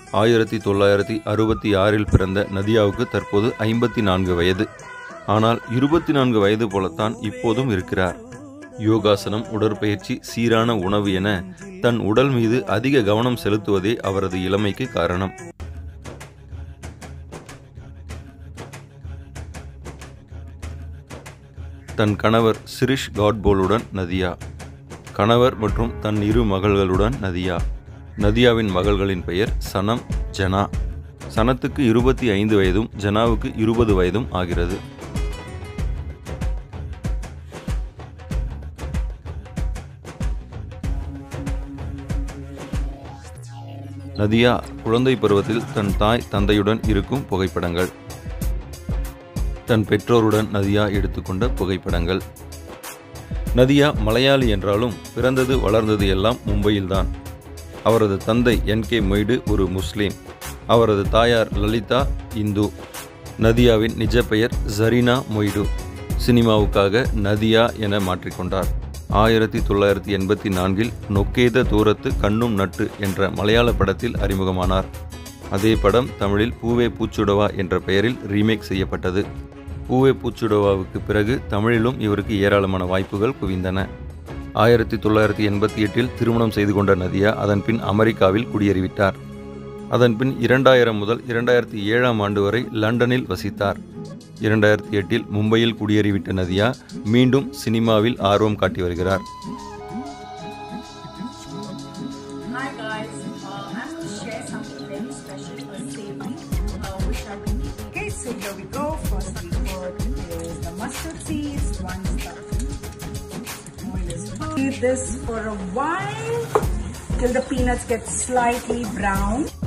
ஆயிரத்தி தொள்ளாயிரத்தி அறுபத்தி ஆறில் பிறந்த நதியாவுக்கு தற்போது ஐம்பத்தி நான்கு வயது ஆனால் இருபத்தி நான்கு வயது போலத்தான் இப்போதும் இருக்கிறார் யோகாசனம் உடற்பயிற்சி சீரான உணவு என தன் உடல் மீது அதிக கவனம் செலுத்துவதே அவரது இளமைக்கு காரணம் தன் கணவர் சிரிஷ் காட்போலுடன் நதியா கணவர் மற்றும் தன் இரு மகள்களுடன் நதியா நதியாவின் மகள்களின் பெயர் சனம் ஜனா சனத்துக்கு இருபத்தி ஐந்து வயதும் ஜனாவுக்கு இருபது வயதும் ஆகிறது நதியா குழந்தை பருவத்தில் தன் தாய் தந்தையுடன் இருக்கும் புகைப்படங்கள் தன் பெற்றோருடன் நதியா எடுத்துக்கொண்ட புகைப்படங்கள் நதியா மலையாளி என்றாலும் பிறந்தது வளர்ந்தது எல்லாம் மும்பையில்தான் அவரது தந்தை என் கே மொய்டு ஒரு முஸ்லீம் அவரது தாயார் லலிதா இந்து நதியாவின் நிஜ பெயர் ஜரீனா மொய்டு சினிமாவுக்காக நதியா என மாற்றிக்கொண்டார் ஆயிரத்தி தொள்ளாயிரத்தி எண்பத்தி நான்கில் நொக்கேத தூரத்து கண்ணும் நட்டு என்ற மலையாள படத்தில் அறிமுகமானார் அதே படம் தமிழில் பூவே பூச்சுடவா என்ற பெயரில் ரீமேக் செய்யப்பட்டது பூவே பூச்சுடவாவுக்கு பிறகு தமிழிலும் இவருக்கு ஏராளமான வாய்ப்புகள் குவிந்தன ஆயிரத்தி தொள்ளாயிரத்தி எண்பத்தி எட்டில் திருமணம் செய்து கொண்ட நதியா அதன்பின் அமெரிக்காவில் குடியேறிவிட்டார் அதன்பின் இரண்டாயிரம் முதல் இரண்டாயிரத்தி ஏழாம் ஆண்டு வரை லண்டனில் வசித்தார் இரண்டாயிரத்தி எட்டில் மும்பையில் குடியேறிவிட்ட நதியா மீண்டும் சினிமாவில் ஆர்வம் காட்டி வருகிறார் Hi guys, uh, I'm going to share something very special, a savory, uh, which I've been eating. Okay, so here we go. First we put is the mustard seeds, one stuff. Oil is Eat this for a while till the peanuts get slightly brown.